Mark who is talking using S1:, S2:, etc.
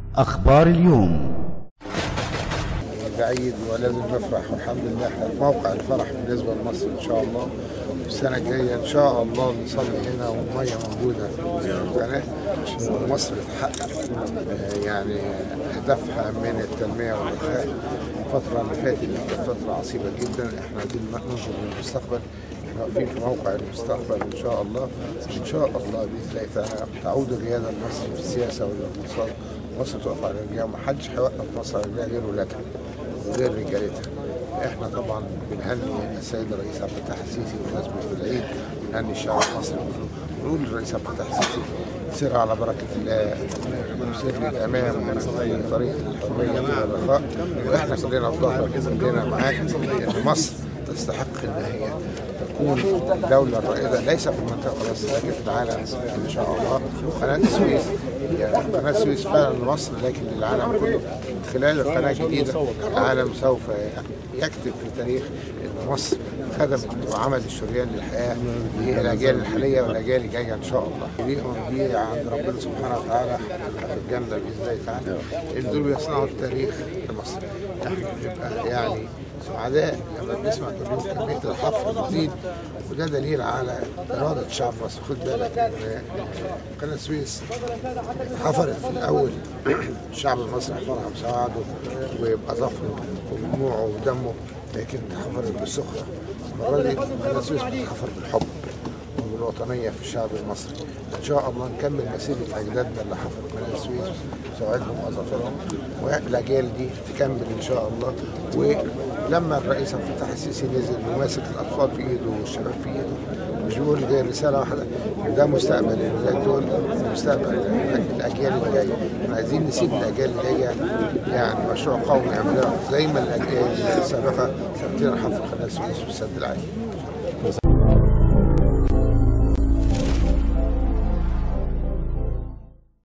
S1: أخبار اليوم
S2: بعيد ولازم نفرح والحمد لله احنا في موقع الفرح بالنسبه لمصر ان شاء الله السنه الجايه ان شاء الله نصلي هنا والميه موجوده في القناه ومصر تحقق آه، يعني هدفها من التنميه والرخاء الفتره اللي فاتت دي كانت فتره عصيبه جدا احنا عايزين ننظر للمستقبل احنا واقفين في موقع المستقبل ان شاء الله ان شاء الله باذن الله تعالى تعود الرياده لمصر في السياسه والاقتصاد مصر تقف على رجليها ومحدش هيوقف مصر على رجليها غير ولادها وغير رجالتها احنا طبعا بنهني السيد الرئيس عبد الفتاح السيسي بمناسبه العيد بنهني الشعب المصري كله ونقول للرئيس عبد الفتاح السيسي سير على بركه الله وسير للامام في طريق الحريه والرخاء واحنا كلنا في ظهرك كلنا معاك ان مصر تستحق ان هي تكون الدولة الرائدة ليس في المنطقة بس لكن في العالم إن شاء الله قناة السويس هي قناة السويس فعلا لمصر لكن للعالم كله من خلال القناة الجديدة العالم سوف يكتب في تاريخ أن مصر خدمت وعمل الشريان للحياة للأجيال الحالية والأجيال الجاية إن شاء الله ليهم دي عند ربنا سبحانه وتعالى في الجنة بإذن الله تعالى إن دول بيصنعوا التاريخ لمصر احنا بنبقى يعني سعداء لما بنسمع كل يوم كمية الحفر الجديد وده دليل على إرادة شعب مصر خد بالك إن قناة السويس اتحفرت في الأول الشعب المصري حفرها بسواعده ويبقى ظفره ودموعه ودمه لكن اتحفرت بالسخرة المرة دي قناة السويس بتتحفر بالحب والوطنية في الشعب المصري إن شاء الله نكمل مسيرة أجدادنا اللي حفروا قناة السويس سواعدهم وأظافرهم والأجيال دي تكمل إن شاء الله ولما الرئيس عبد الفتاح السيسي نزل وماسك الأطفال في إيده والشباب في إيده مش بيقول غير رسالة واحدة إن ده مستقبل الولاد دول مستقبل الأجيال اللي جاية احنا عايزين نسيب الأجيال اللي جاية يعني مشروع قومي يعملوه زي ما الأجيال السابقة سابتين حفر قناة السويس والسد العالي